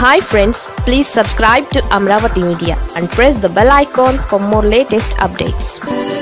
hi friends please subscribe to Amaravati media and press the bell icon for more latest updates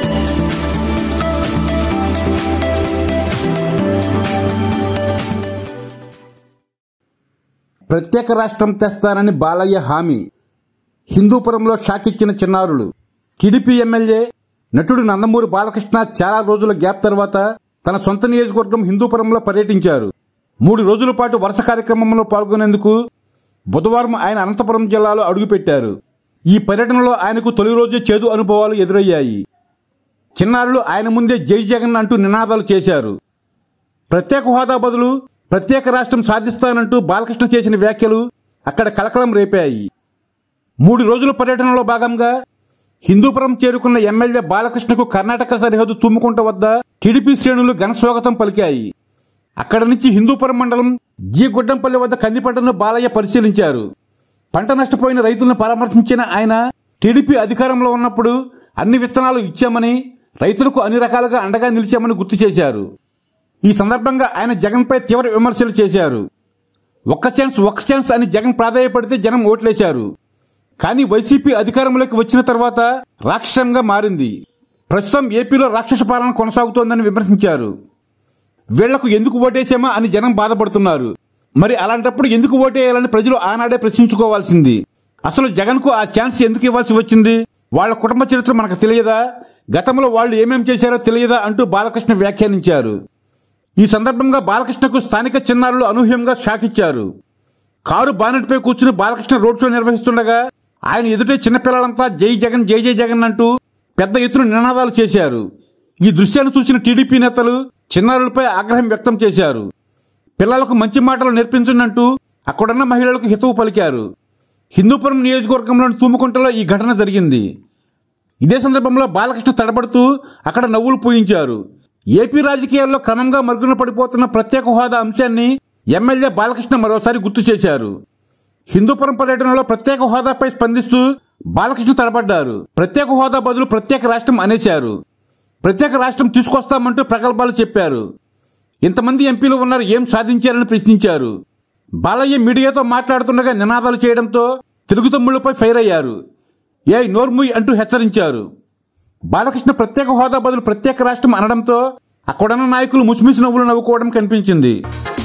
ప్రత్యేక రాష్ట్రం తెస్తానని బాలయ్య హామీ హిందూపురంలో షాకిచ్చిన చిన్నారులు TDP MLA నటుడు నందమూరి బాలకృష్ణ చాలా రోజుల గ్యాప్ తర్వాత తన సొంత నియోజకవర్గం హిందూపురంలో పర్యటించారు మూడు రోజుల పాటు వరుస కార్యక్రమంలో పాల్గొనేందుకు బుధవారం ఆయన అనంతపురం జిల్లాలో అడుగుపెట్టారు ఈ పర్యటనలో ఆయనకు తొలి రోజే చేదు అనుభవాలు ఎదురయ్యాయి చిన్నారులు ఆయన ముందే జై జగన్ అంటూ నినాదాలు చేశారు ప్రత్యేక హోదా బదులు ప్రత్యేక రాష్ట్రం సాధిస్తానంటూ బాలకృష్ణ చేసిన వ్యాఖ్యలు అక్కడ కలకలం రేపాయి మూడు రోజుల పర్యటనలో భాగంగా హిందూపురం చేరుకున్న ఎమ్మెల్యే బాలకృష్ణకు కర్ణాటక సరిహద్దు తుమ్ముకుంట వద్ద టీడీపీ శ్రేణులు ఘన స్వాగతం పలికాయి అక్కడి నుంచి హిందూపురం మండలం జీ గుడ్డంపల్లి వద్ద కంది పంటను బాలయ్య పరిశీలించారు పంట నష్టపోయిన రైతులను పరామర్శించిన ఆయన టీడీపీ అధికారంలో ఉన్నప్పుడు అన్ని విత్తనాలు ఇచ్చామని రైతులకు అన్ని రకాలుగా అండగా నిలిచామని గుర్తు చేశారు ఈ సందర్భంగా ఆయన జగన్పై తీవ్ర విమర్శలు చేశారు ఒక్క ఛాన్స్ ఒక్క ఛాన్స్ అని జగన్ ప్రాధాయపడితే జనం ఓట్లేశారు కానీ వైసీపీ అధికారంలోకి వచ్చిన తర్వాత రాక్షసంగా మారింది ప్రస్తుతం ఏపీలో రాక్షస పాలన కొనసాగుతోందని విమర్శించారు వీళ్లకు ఎందుకు ఓటేసామా అని జనం బాధపడుతున్నారు మరి అలాంటప్పుడు ఎందుకు ఓటేయాలని ప్రజలు ఆనాడే ప్రశ్నించుకోవాల్సింది అసలు జగన్కు ఆ ఛాన్స్ ఎందుకు ఇవ్వాల్సి వచ్చింది వాళ్ళ కుటుంబ చరిత్ర మనకు తెలియదా గతంలో వాళ్ళు ఏమేం చేశారో తెలియదా అంటూ బాలకృష్ణ వ్యాఖ్యానించారు ఈ సందర్భంగా బాలకృష్ణకు స్థానిక చిన్నారులు అనూహ్యంగా షాక్ ఇచ్చారు కారు బానెట్పై కూర్చుని బాలకృష్ణ రోడ్ షో నిర్వహిస్తుండగా ఆయన ఎదుటే చిన్నపిల్లలంతా జై జగన్ జై జై జగన్ అంటూ పెద్ద ఎత్తున నినాదాలు చేశారు ఈ దృశ్యాన్ని చూసిన టీడీపీ నేతలు చిన్నారులపై ఆగ్రహం వ్యక్తం చేశారు పిల్లలకు మంచి మాటలు నేర్పించండి అక్కడున్న మహిళలకు హితవు పలికారు హిందూపురం నియోజకవర్గంలోని తూముకుంటలో ఈ ఘటన జరిగింది ఇదే సందర్భంలో బాలకృష్ణ తడబడుతూ అక్కడ నవ్వులు పూయించారు ఏపీ రాజకీయాల్లో క్రమంగా మరుగున పడిపోతున్న ప్రత్యేక హోదా అంశాన్ని ఎమ్మెల్యే బాలకృష్ణ మరోసారి గుర్తు చేశారు హిందూపురం పర్యటనలో ప్రత్యేక హోదాపై స్పందిస్తూ బాలకృష్ణ తడబడ్డారు ప్రత్యేక హోదా బదులు ప్రత్యేక రాష్ట్రం అనేశారు ప్రత్యేక రాష్ట్రం తీసుకొస్తామంటూ ప్రగల్భాలు చెప్పారు ఇంతమంది ఎంపీలు ఉన్నారు ఏం సాధించారని ప్రశ్నించారు బాలయ్య మీడియాతో మాట్లాడుతుండగా నినాదాలు చేయడంతో తెలుగు తమ్ముళ్లపై ఫైర్ అయ్యారు ఏ నోర్ముయ్ అంటూ హెచ్చరించారు బాలకృష్ణ ప్రత్యేక హోదా బదులు ప్రత్యేక రాష్ట్రం అనడంతో అక్కడున్న నాయకులు ముసిమిసి నవ్వులు నవ్వుకోవడం కనిపించింది